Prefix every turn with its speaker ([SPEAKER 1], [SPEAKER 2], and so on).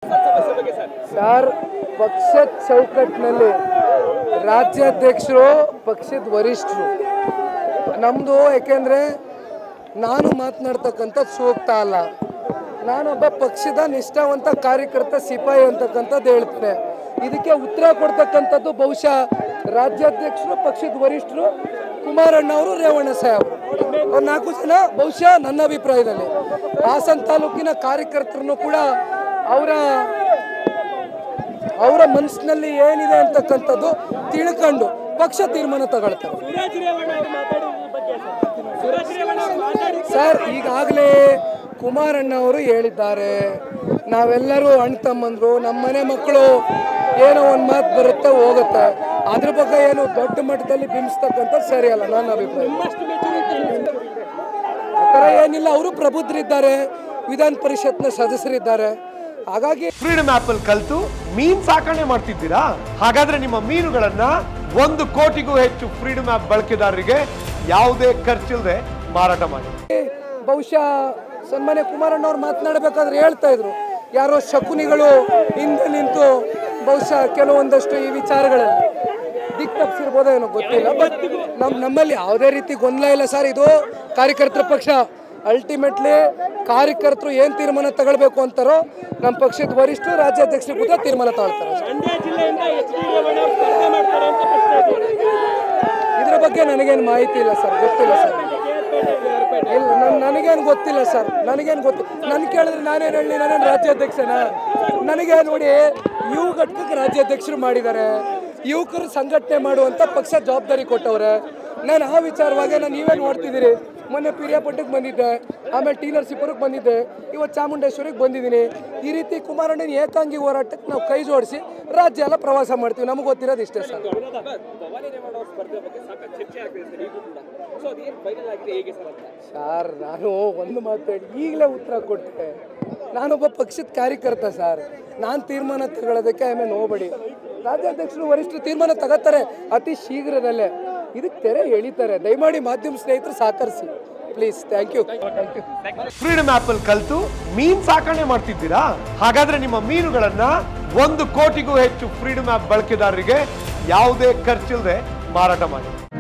[SPEAKER 1] Sir ಪಕ್ಷದ ಚೌಕಟ್ಟಿನಲ್ಲಿ ರಾಜ್ಯಾಧ್ಯಕ್ಷರು ಪಕ್ಷದ ವರಿಷ್ಠರು ನಮ್ಮದು ಯಾಕೆಂದರೆ ನಾನು ಮಾತನಾಡ್ತಕ್ಕಂಥ ಸೂಕ್ತ ಅಲ್ಲ ನಾನೊಬ್ಬ ಪಕ್ಷದ ನಿಷ್ಠಾವಂತ ಕಾರ್ಯಕರ್ತ ಸಿಪಾಯಿ ಅಂತಕ್ಕಂಥದ್ದು ಹೇಳ್ತೇನೆ ಇದಕ್ಕೆ ಉತ್ತರ ಕೊಡ್ತಕ್ಕಂಥದ್ದು ಬಹುಶಃ ರಾಜ್ಯಾಧ್ಯಕ್ಷರು ಪಕ್ಷದ ವರಿಷ್ಠರು ಕುಮಾರಣ್ಣ ಅವರು ರೇವಣ್ಣ ಸಾಹೇಬ್ ಅವ್ರು ನಾಲ್ಕು ಜನ ಬಹುಶಃ ನನ್ನ ಅಭಿಪ್ರಾಯದಲ್ಲಿ ಹಾಸನ ತಾಲೂಕಿನ ಕಾರ್ಯಕರ್ತರನ್ನು ಕೂಡ ಅವರ ಅವರ ಮನಸ್ಸಿನಲ್ಲಿ ಏನಿದೆ ಅಂತಕ್ಕಂಥದ್ದು ತಿಳ್ಕೊಂಡು ಪಕ್ಷ ತೀರ್ಮಾನ ತಗೊಳ್ತಾರೆ
[SPEAKER 2] ಸುರಾಜ್ ರೇವಣ್ಣ ಅವರು ಮಾತಾಡಿದ ಈ ಬಗ್ಗೆ ಸರ್ ಸುರಾಜ್ ರೇವಣ್ಣ ಅವರು ಮಾತಾಡಿದ
[SPEAKER 1] ಸರ್ ಈಗಾಗಲೇ ಕುಮಾರಣ್ಣ ಅವರು ಹೇಳಿದ್ದಾರೆ ನಾವೆಲ್ಲರೂ ಅಣ್ಣ ತಮ್ಮಂದ್ರು ನಮ್ಮ ಮನೆ ಮಕ್ಕಳು ಏನೋ ಒಂದು ಮಾತು ಬರುತ್ತೆ ಹೋಗುತ್ತೆ ಅದ್ರ ಬಗ್ಗೆ ಏನು ದೊಡ್ಡ ಮಟ್ಟದಲ್ಲಿ ಬಿಂಬಿಸ್ತಕ್ಕಂಥದ್ದು ಸರಿ ಅಲ್ಲ ನನ್ನ ಅಭಿಪ್ರಾಯ
[SPEAKER 2] ನಿಮ್ಮಷ್ಟು ಮೆಚುರಿಟಿ
[SPEAKER 1] ಆ ಥರ ಏನಿಲ್ಲ ಅವರು ಪ್ರಬುದ್ಧರಿದ್ದಾರೆ ವಿಧಾನ ಪರಿಷತ್ನ ಸದಸ್ಯರಿದ್ದಾರೆ ಹಾಗಾಗಿ
[SPEAKER 3] ಫ್ರೀಡಮ್ ಆಪ್ ಅಲ್ಲಿ ಕಲ್ತು ಮೀನ್ ಸಾಕಣೆ ಮಾಡ್ತಿದ್ದೀರಾ ಹಾಗಾದ್ರೆ ನಿಮ್ಮ ಮೀನುಗಳನ್ನ ಒಂದು ಕೋಟಿಗೂ ಹೆಚ್ಚು ಫ್ರೀಡಮ್ ಆಪ್ ಬಳಕೆದಾರರಿಗೆ ಯಾವುದೇ ಖರ್ಚಿಲ್ಲದೆ ಮಾರಾಟ ಮಾಡಿ
[SPEAKER 1] ಬಹುಶಃ ಸನ್ಮಾನ್ಯ ಕುಮಾರಣ್ಣ ಅವ್ರು ಮಾತನಾಡಬೇಕಾದ್ರೆ ಹೇಳ್ತಾ ಇದ್ರು ಯಾರೋ ಶಕುನಿಗಳು ಹಿಂದೆ ನಿಂತು ಬಹುಶಃ ಕೆಲವೊಂದಷ್ಟು ಈ ವಿಚಾರಗಳಲ್ಲಿ ದಿಕ್ ತಪ್ಪಿಸಿರ್ಬೋದೋ ಏನೋ ಗೊತ್ತಿಲ್ಲ ಬಟ್ ನಮ್ ನಮ್ಮಲ್ಲಿ ಯಾವುದೇ ರೀತಿ ಗೊಂದಲ ಇಲ್ಲ ಸರ್ ಇದು ಕಾರ್ಯಕರ್ತರ ಪಕ್ಷ ಅಲ್ಟಿಮೇಟ್ಲಿ ಕಾರ್ಯಕರ್ತರು ಏನು ತೀರ್ಮಾನ ತಗೊಳ್ಬೇಕು ಅಂತಾರೋ ನಮ್ಮ ಪಕ್ಷದ ವರಿಷ್ಠರು ರಾಜ್ಯಾಧ್ಯಕ್ಷರು ಕೂಡ ತೀರ್ಮಾನ ತಗೊಳ್ತಾರೆ ಅಷ್ಟೇ.
[SPEAKER 2] ಮಂಡ್ಯ ಜಿಲ್ಲೆಯಿಂದ ಎಚ್ ಡಿ ರೇವಣ್ಣ ಅವರು ಸ್ಪರ್ಧೆ ಮಾಡ್ತಾರೆ ಅಂತ ಪ್ರಶ್ನೆ ಇದೆ.
[SPEAKER 1] ಇದ್ರ ಬಗ್ಗೆ ನನಗೇನು ಮಾಹಿತಿ ಇಲ್ಲ ಸರ್ ಗೊತ್ತಿಲ್ಲ ಸರ್ ಇಲ್ಲ ನನ್ ನನಗೇನು ಗೊತ್ತಿಲ್ಲ ಸರ್ ನನಗೇನು ಗೊತ್ತಿಲ್ಲ ನನ್ ಕೇಳಿದ್ರೆ ನಾನೇನು ಹೇಳಿ ನಾನೇನು ರಾಜ್ಯಾಧ್ಯಕ್ಷನ ನನಗೆ ನೋಡಿ ಯುವ ಘಟಕಕ್ಕೆ ರಾಜ್ಯಾಧ್ಯಕ್ಷರು ಮಾಡಿದ್ದಾರೆ ಯುವಕರು ಸಂಘಟನೆ ಮಾಡುವಂಥ ಪಕ್ಷ ಜವಾಬ್ದಾರಿ ಕೊಟ್ಟವ್ರೆ ನಾನು ಆ ವಿಚಾರವಾಗಿ ನಾನು ನೀವೇ ನೋಡ್ತಿದ್ದೀರಿ ಮೊನ್ನೆ ಪಿರಿಯಾಪಟ್ಟಕ್ಕೆ ಬಂದಿದ್ದೆ ಆಮೇಲೆ ಟಿ ನರಸೀಪುರಕ್ಕೆ ಬಂದಿದ್ದೆ ಇವತ್ತು ಚಾಮುಂಡೇಶ್ವರಿಗೆ ಬಂದಿದ್ದೀನಿ ಈ ರೀತಿ ಕುಮಾರಣ್ಣನ ಏಕಾಂಗಿ ಹೋರಾಟಕ್ಕೆ ನಾವು ಕೈ ಜೋಡಿಸಿ ರಾಜ್ಯ ಎಲ್ಲ ಪ್ರವಾಸ ಮಾಡ್ತೀವಿ ನಮಗೆ ಗೊತ್ತಿರೋದು ಇಷ್ಟೇ ಸರ್
[SPEAKER 2] ಭವಾನಿ ರೇವಣ್ಣ ಅವ್ರ ಸ್ಪರ್ಧೆ ಬಗ್ಗೆ ಸಾಕಷ್ಟು ಚರ್ಚೆ ಆಗ್ತಿದೆ ಸರ್ ಈಗೂ ಕೂಡ ಸೊ ಅದೇನು ಫೈನಲ್ ಆಗಿದೆ ಹೇಗೆ ಸರ್ ಅಂತ
[SPEAKER 1] ಸರ್ ನಾನು ಒಂದು ಮಾತು ಹೇಳಿ ಈಗಲೇ ಉತ್ತರ ಕೊಟ್ಟೆ ನಾನೊಬ್ಬ ಪಕ್ಷದ ಕಾರ್ಯಕರ್ತ ಸರ್ ನಾನು ತೀರ್ಮಾನ ತಗೊಳ್ಳೋದಕ್ಕೆ ಆಮೇಲೆ ನೋಬಡಿ ರಾಜ್ಯಾಧ್ಯಕ್ಷರು ವರಿಷ್ಠರು ತೀರ್ಮಾನ ತಗೋತಾರೆ ಅತಿ ಶೀಘ್ರದಲ್ಲೇ ಇದಕ್ಕೆ ತೆರೆ ಎಳಿತಾರೆ ದಯಮಾಡಿ ಮಾಧ್ಯಮ ಸ್ನೇಹಿತರು ಸಹಕರಿಸಿ please thank you thank you
[SPEAKER 3] freedom app ಅಲ್ಲಿ ಕಲ್ತು ಮೀನ್ ಸಾಕಣೆ ಮಾಡ್ತಿದ್ದೀರಾ ಹಾಗಾದ್ರೆ ನಿಮ್ಮ ಮೀನುಗಳನ್ನ ಒಂದು ಕೋಟಿಗೂ ಹೆಚ್ಚು ಫ್ರೀಡಮ್ ಆಪ್ ಬಳಕೆದಾರರಿಗೆ ಯಾವುದೇ ಖರ್ಚಿಲ್ಲದೆ ಮಾರಾಟ ಮಾಡಿ